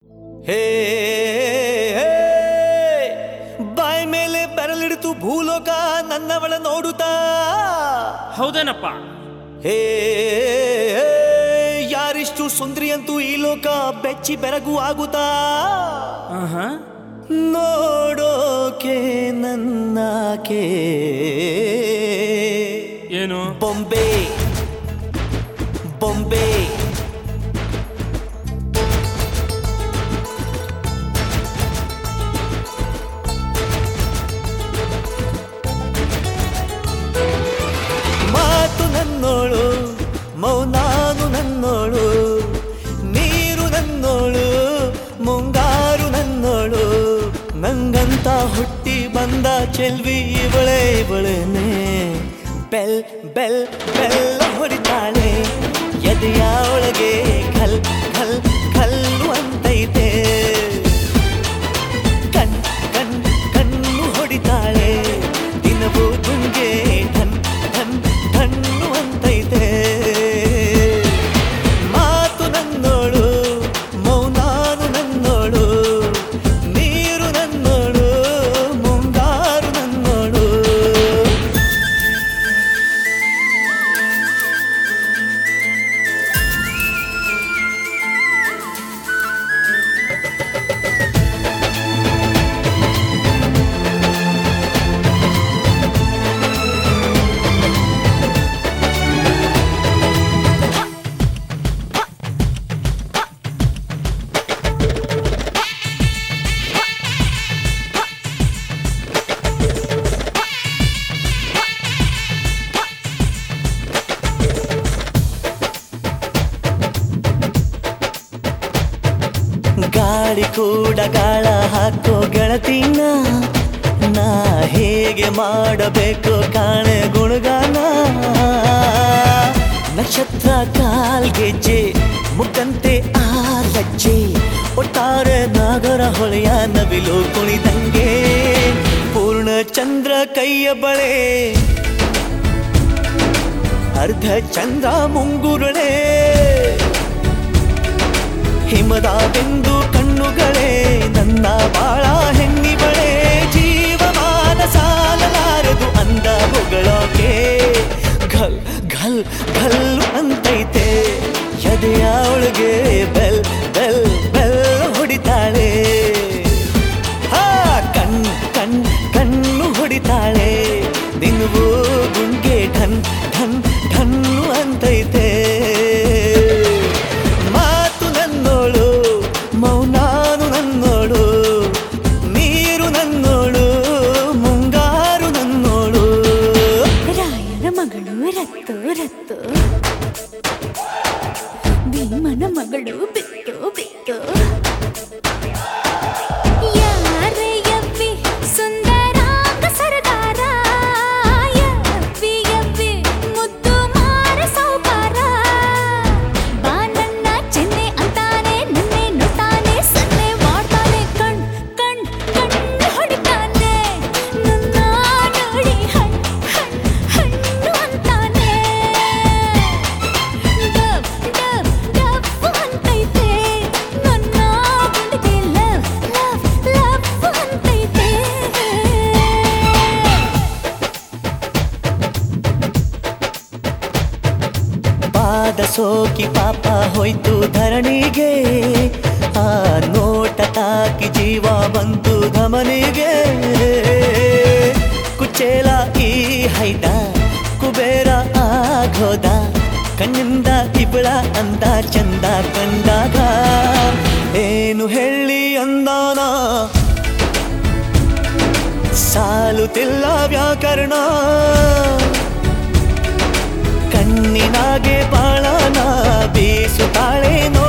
ಹೇ ಹೇ, ಬಾಯ್ ಮೇಲೆ ಬೆರಳಿಡಿತು ಭೂಲೋಕ ನನ್ನವಳ ನೋಡುತ್ತಾ ಹೌದೇನಪ್ಪ ಹೇ ಹೇ, ಯಾರಿಷ್ಟು ಸುಂದ್ರಿಯಂತೂ ಈ ಲೋಕ ಬೆಚ್ಚಿ ಬೆರಗು ಆಗುತ್ತಾ ಆಹಾ ನೋಡೋಕೆ ನನ್ನಾಕೆ ಏನು ಬೊಂಬೆ ಬೊಂಬೆ ಮಾತು ನನ್ನೋಳು ಮೌನಾನು ನನ್ನೋಳು ನೀರು ನನ್ನೋಳು ಮುಂಗಾರು ನನ್ನೋಳು ನಂಗಂತ ಹುಟ್ಟಿ ಬಂದ ಚೆಲ್ವಿ ಇವಳೆ ಇವಳೇನೆ ಬೆಲ್ ಬೆಲ್ ಬೆಲ್ಲ ಹೊಡಿತಾಳೆ ಎದೆಯ ಒಳಗೆ ಖಲ್ ಖಲ್ ಖಲ್ಲು ಅಂತೈತೆ ಕಣ್ ಕಣ್ ಕಣ್ಣು ಹೊಡಿತಾಳೆ ದಿನವೂ ತುಂಗೆ ಧನ್ ಧನ್ ಧಣ್ಣು ಅಂತೈತೆ ಮಾತು ನನ್ನೋಳು ಮೌನಾನು ನನ್ನೋಳು ನೀರು ನನ್ನೋಳು ಮುಂಗಾರು ನನ್ನೋಳು ಗಾಳಿ ಕೂಡ ಗಾಳ ಹಾಕೋ ಗೆಳತಿನ ನಾ ಹೇಗೆ ಮಾಡಬೇಕು ಕಾಣೆ ಗುಣಗಾನ ನಕ್ಷತ್ರ ಕಾಲ್ಗೆಜ್ಜೆ ಮುಖಂತೆ ಆ ಲಜ್ಜೆ ಒಟ್ಟಾರೆ ನಾಗರ ಹೊಳೆಯ ನವಿಲು ಕುಣಿದಂಗೆ ಪೂರ್ಣ ಚಂದ್ರ ಕೈಯ ಬಳೆ ಅರ್ಧ ಚಂದ್ರ ಮುಂಗುರುಳೆ ಹಿಮದ ಬೆಂದು ಕಣ್ಣುಗಳೇ ನನ್ನ ಬಾಳ ಹೆಣ್ಣಿಬಳೆ ಜೀವಮಾನ ಸಾಲಲಾರದು ಅಂದ ಹೊಗಳೋಕೆ ಘಲ್ ಘಲ್ ಘಲ್ ಅಂತೈತೆ ಎದೆಯ ಒಳಗೆ ಬೆಲ್ ಬೆಲ್ ಬೆಲ್ ಹೊಡಿತಾಳೆ ಹಾ ಕಣ್ ಕಣ್ ಕಣ್ಣು ಹೊಡಿತಾಳೆ ದಿನವೂ ಗುಂಗೆ ಢನ್ ಢನ್ ಢನ್ನು ಅಂತೈತೆ ಮಾತು ನನ್ನೋಳು ಮೌನಾನು ನನ್ನೋಳು ನೀರು ನನ್ನೋಳು ಮುಂಗಾರು ನನ್ನೋಳು ರಾಯನ ಮಗಳು ರತ್ತು ರತ್ತು ಭೀಮನ ಮಗಳು ಬಿತ್ತು ಬಿತ್ತು ಯಾರೇ ಯವ್ವಿ ಸುಂದರಾಂಗ ಸರದಾರ ಯವ್ವಿ ಯವ್ವಿ ಮುದ್ದು ಮಾರ ಸೌಕಾರ ಬಾ ನನ್ನ ಚೆನ್ನೆ ಅಂತಾನೆ ನನ್ನೆ ನೋಡ್ತಾನೆ ಸನ್ನೆ ಮಾಡ್ತಾನೆ ಕಣ್ ಕಣ್ ಕಣ್ಣು ಹೊಡಿತಾನೆ ನನ್ನ ನೋಡಿ ಹಣ್ ಹಣ್ ಹಣ್ಣು ಅಂತಾನೆ ಡಬ್ ಡಬ್ ಡಬ್ಬು ಅಂತೈತೆ ನನ್ನ ಗುಂಡಿಗೆ ಲವ್ ಲವ್ ಲವ್ ಅಂತೈತೆ ಪಾದ ಸೋಕಿ ಪಾಪ ಹೋಯ್ತು ಧರಣಿಗೆ ಆ ನೋಟ ತಾಕಿ ಜೀವ ಬಂತು ಧಮನಿಗೆ ಕುಚೇಲ ಈ ಹೈದ ಕುಬೇರ ಆಗೋದ ಕಣ್ಣಿಂದ ಇಬ್ಬಳ ಅಂದ ಚಂದ ಕಂಡಾಗ ಏನು ಹೇಳಿ ಅಂದಾನ ಸಾಲುತ್ತಿಲ್ಲ ವ್ಯಾಕರಣ ಕಣ್ಣಿನಾಗೆ ಬಾಳನ ಬೀಸುತ್ತಾಳೆ